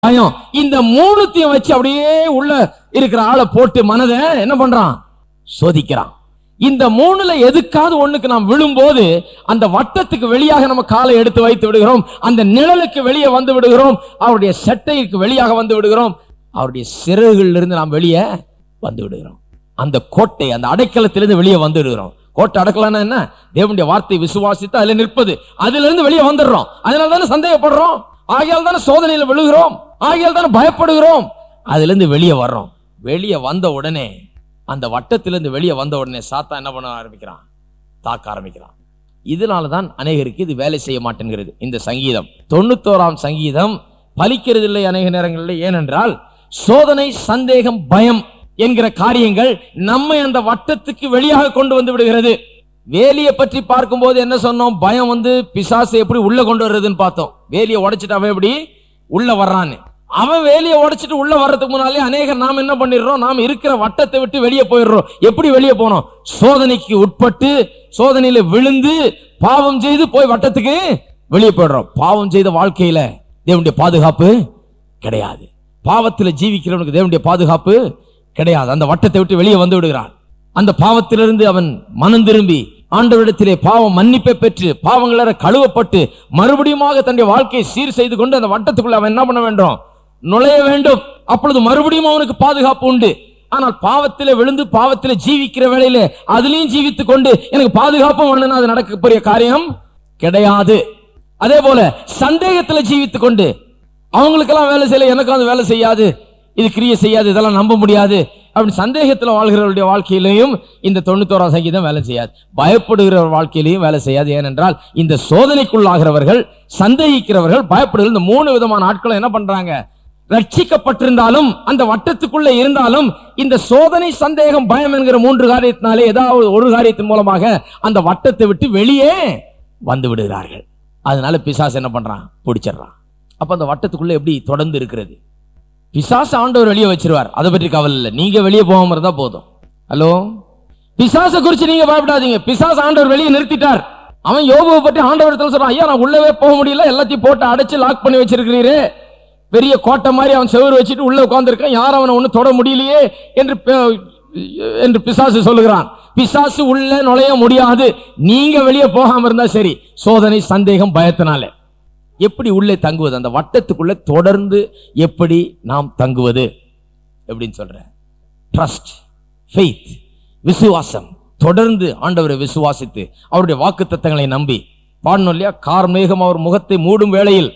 பயம் இந்த மூணுத்தையும் வச்சு அப்படியே உள்ள இருக்கிற ஆளை போட்டு மனதை என்ன பண்றான் சோதிக்கிறான் இந்த மூணுல எதுக்காவது ஒண்ணுக்கு நாம் விழும்போது அந்த வட்டத்துக்கு வெளியாக நம்ம காலை எடுத்து வைத்து விடுகிறோம் அந்த நிழலுக்கு வெளியே வந்து விடுகிறோம் அவருடைய செட்டைக்கு வெளியாக வந்து விடுகிறோம் அவருடைய சிறகுகளிலிருந்து இருந்து நாம் வெளியே வந்து விடுகிறோம் அந்த கோட்டை அந்த அடைக்கலத்திலிருந்து வெளியே வந்து விடுகிறோம் கோட்டை அடக்கலன்னா என்ன தேவனுடைய வார்த்தை விசுவாசித்து அதுல நிற்பது அதுல இருந்து வெளியே வந்துடுறோம் அதனால தானே சந்தேகப்படுறோம் ஆகையால் தானே சோதனையில விழுகிறோம் ஆகையால் தானே பயப்படுகிறோம் அதுல இருந்து வெளியே வர்றோம் வெளியே வந்த உடனே அந்த வட்டத்திலிருந்து வெளியே வந்த உடனே சாத்தா என்ன பண்ண ஆரம்பிக்கிறான் தாக்க ஆரம்பிக்கிறான் இதனால தான் அநேகருக்கு இது வேலை செய்ய மாட்டேங்கிறது இந்த சங்கீதம் தொண்ணூத்தோராம் சங்கீதம் பலிக்கிறது இல்லை அநேக நேரங்களில் ஏனென்றால் சோதனை சந்தேகம் பயம் என்கிற காரியங்கள் நம்மை அந்த வட்டத்துக்கு வெளியாக கொண்டு வந்து விடுகிறது வேலியை பற்றி பார்க்கும்போது என்ன சொன்னோம் பயம் வந்து பிசாசை எப்படி உள்ள கொண்டு வர்றதுன்னு பார்த்தோம் வேலியை உடைச்சிட்டு அவன் எப்படி உள்ள வர்றான்னு அவன் வேலியை உடைச்சிட்டு உள்ள வர்றதுக்கு முன்னாலே அநேகர் நாம் என்ன பண்ணிடுறோம் நாம் இருக்கிற வட்டத்தை விட்டு வெளியே போயிடுறோம் எப்படி வெளியே போனோம் சோதனைக்கு உட்பட்டு சோதனையில விழுந்து பாவம் செய்து போய் வட்டத்துக்கு வெளியே போயிடுறோம் பாவம் செய்த வாழ்க்கையில தேவனுடைய பாதுகாப்பு கிடையாது பாவத்தில் ஜீவிக்கிறவனுக்கு தேவனுடைய பாதுகாப்பு கிடையாது அந்த வட்டத்தை விட்டு வெளியே வந்து விடுகிறான் அந்த பாவத்திலிருந்து அவன் மனம் திரும்பி ஆண்டவரிடத்திலே பாவம் மன்னிப்பை பெற்று பாவங்கள கழுவப்பட்டு மறுபடியுமாக தன்னுடைய வாழ்க்கையை சீர் செய்து கொண்டு அந்த வட்டத்துக்குள்ள அவன் என்ன பண்ண வேண்டும் நுழைய வேண்டும் அப்பொழுது மறுபடியும் அவனுக்கு பாதுகாப்பு உண்டு ஆனால் பாவத்திலே விழுந்து பாவத்திலே ஜீவிக்கிற வேளையிலே அதுலயும் ஜீவித்துக் கொண்டு எனக்கு பாதுகாப்பு வேணும்னா அது நடக்கக்கூடிய காரியம் கிடையாது அதே போல சந்தேகத்துல ஜீவித்துக் கொண்டு அவங்களுக்கெல்லாம் வேலை செய்யல எனக்கும் அது வேலை செய்யாது இது கிரியை செய்யாது இதெல்லாம் நம்ப முடியாது அப்படி சந்தேகத்தில் வாழ்கிறவருடைய வாழ்க்கையிலையும் இந்த தொண்ணூத்தோராம் சங்கீதம் வேலை செய்யாது பயப்படுகிறவர் வாழ்க்கையிலையும் வேலை செய்யாது ஏனென்றால் இந்த சோதனைக்குள்ளாகிறவர்கள் சந்தேகிக்கிறவர்கள் பயப்படுகிற இந்த மூணு விதமான ஆட்களை என்ன பண்றாங்க ரட்சிக்கப்பட்டிருந்தாலும் அந்த வட்டத்துக்குள்ள இருந்தாலும் இந்த சோதனை சந்தேகம் பயம் என்கிற மூன்று காரியத்தினாலே ஏதாவது ஒரு காரியத்தின் மூலமாக அந்த வட்டத்தை விட்டு வெளியே வந்து விடுகிறார்கள் அதனால பிசாசு என்ன பண்றான் பிடிச்சிடுறான் அப்ப அந்த வட்டத்துக்குள்ள எப்படி தொடர்ந்து இருக்கிறது பிசாசு ஆண்டவர் வெளியே வச்சிருவார் அதை பற்றி கவலை இல்லை நீங்க வெளியே போகாம இருந்தா போதும் ஹலோ பிசாசை குறிச்சு நீங்க பயப்படாதீங்க பிசாசு ஆண்டவர் வெளியே நிறுத்திட்டார் அவன் யோபுவை பற்றி ஆண்டவர் சொல்றான் ஐயா நான் உள்ளவே போக முடியல எல்லாத்தையும் போட்டு அடைச்சு லாக் பண்ணி வச்சிருக்கிறீரே பெரிய கோட்டை மாதிரி அவன் செவுரு வச்சுட்டு உள்ள உட்கார்ந்திருக்கான் யாரும் அவனை ஒன்றும் தொட முடியலையே என்று ப- என்று பிசாசு சொல்லுகிறான் பிசாசு உள்ள நுழைய முடியாது நீங்க வெளியே போகாம இருந்தா சரி சோதனை சந்தேகம் பயத்தினால எப்படி உள்ளே தங்குவது அந்த வட்டத்துக்குள்ள தொடர்ந்து எப்படி நாம் தங்குவது எப்படின்னு சொல்றேன் ட்ரஸ்ட் ஃபெய்த் விசுவாசம் தொடர்ந்து ஆண்டவரை விசுவாசித்து அவருடைய வாக்கு நம்பி பாடணும் இல்லையா கார்மேகம் அவர் முகத்தை மூடும் வேளையில்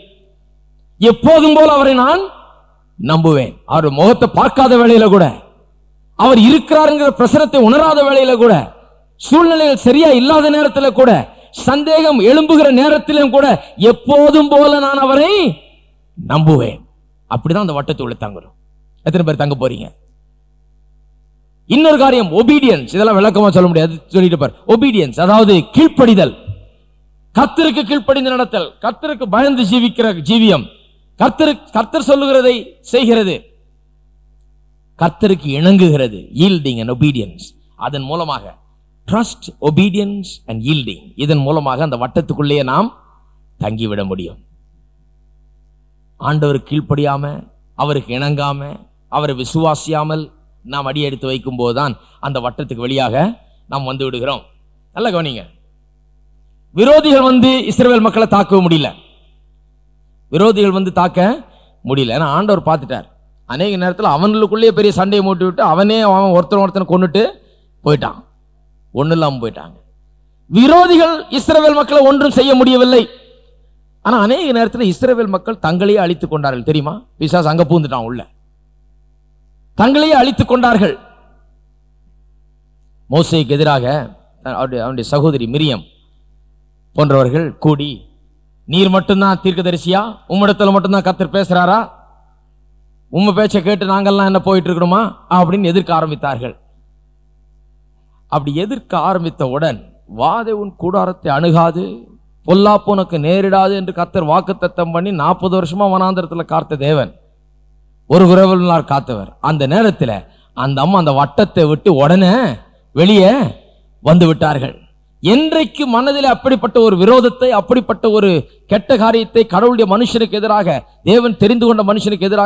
எப்போதும் போல அவரை நான் நம்புவேன் அவர் முகத்தை பார்க்காத வேளையில கூட அவர் இருக்கிறாருங்கிற பிரசனத்தை உணராத வேளையில கூட சூழ்நிலைகள் சரியா இல்லாத நேரத்துல கூட சந்தேகம் எழும்புகிற நேரத்திலும் கூட எப்போதும் போல நான் அவரை நம்புவேன் அப்படிதான் அந்த வட்டத்துக்குள்ள தங்குறோம் எத்தனை பேர் தங்க போறீங்க இன்னொரு காரியம் ஒபீடியன்ஸ் இதெல்லாம் விளக்கமா சொல்ல முடியாது சொல்லிட்டு பார் ஒபீடியன்ஸ் அதாவது கீழ்ப்படிதல் கர்த்தருக்கு கீழ்ப்படிந்து நடத்தல் கர்த்தருக்கு பயந்து ஜீவிக்கிற ஜீவியம் கர்த்தரு கர்த்தர் சொல்லுகிறதை செய்கிறது கர்த்தருக்கு இணங்குகிறது ஈல்டிங் அண்ட் ஒபீடியன்ஸ் அதன் மூலமாக ட்ரஸ்ட் ஒபீடியன்ஸ் அண்ட் ஈல்டிங் இதன் மூலமாக அந்த வட்டத்துக்குள்ளேயே நாம் தங்கிவிட முடியும் ஆண்டவர் கீழ்ப்படியாம அவருக்கு இணங்காம அவரை விசுவாசியாமல் நாம் அடி எடுத்து வைக்கும் போதுதான் அந்த வட்டத்துக்கு வெளியாக நாம் வந்து விடுகிறோம் நல்ல கவனிங்க விரோதிகள் வந்து இஸ்ரவேல் மக்களை தாக்க முடியல விரோதிகள் வந்து தாக்க முடியல ஏன்னா ஆண்டவர் பார்த்துட்டார் அநேக நேரத்தில் அவனுக்குள்ளேயே பெரிய சண்டையை மூட்டி விட்டு அவனே அவன் ஒருத்தன் ஒருத்தனை கொண்டுட்டு போயிட்டான் ஒன்றும் இல்லாமல் போயிட்டாங்க விரோதிகள் இஸ்ரவேல் மக்களை ஒன்றும் செய்ய முடியவில்லை ஆனா அநேக நேரத்தில் இஸ்ரவேல் மக்கள் தங்களையே அழித்துக் கொண்டார்கள் தெரியுமா பிசாஸ் அங்க பூந்துட்டான் உள்ள தங்களையே அழித்துக் கொண்டார்கள் மோசைக்கு எதிராக அவருடைய அவனுடைய சகோதரி மிரியம் போன்றவர்கள் கூடி நீர் மட்டும்தான் தீர்க்கதரிசியா உம்மிடத்துல மட்டும்தான் கத்தர் பேசுறாரா உம்ம பேச்சை கேட்டு நாங்கெல்லாம் என்ன போயிட்டு இருக்கணுமா அப்படின்னு எதிர்க்க ஆரம்பித்தார்கள் அப்படி எதிர்க்க ஆரம்பித்தவுடன் வாதை உன் கூடாரத்தை அணுகாது பொல்லாப்பு உனக்கு நேரிடாது என்று கத்தர் வாக்குத்தத்தம் பண்ணி நாற்பது வருஷமா வனாந்தரத்தில் காத்த தேவன் ஒரு குரவலார் காத்தவர் அந்த நேரத்தில் அந்த அம்மா அந்த வட்டத்தை விட்டு உடனே வெளியே வந்து விட்டார்கள் என்றைக்கு மனதில் அப்படிப்பட்ட ஒரு விரோதத்தை அப்படிப்பட்ட ஒரு கெட்ட காரியத்தை கடவுளுடைய மனுஷனுக்கு எதிராக தேவன் தெரிந்து கொண்ட மனுஷனுக்கு எதிராக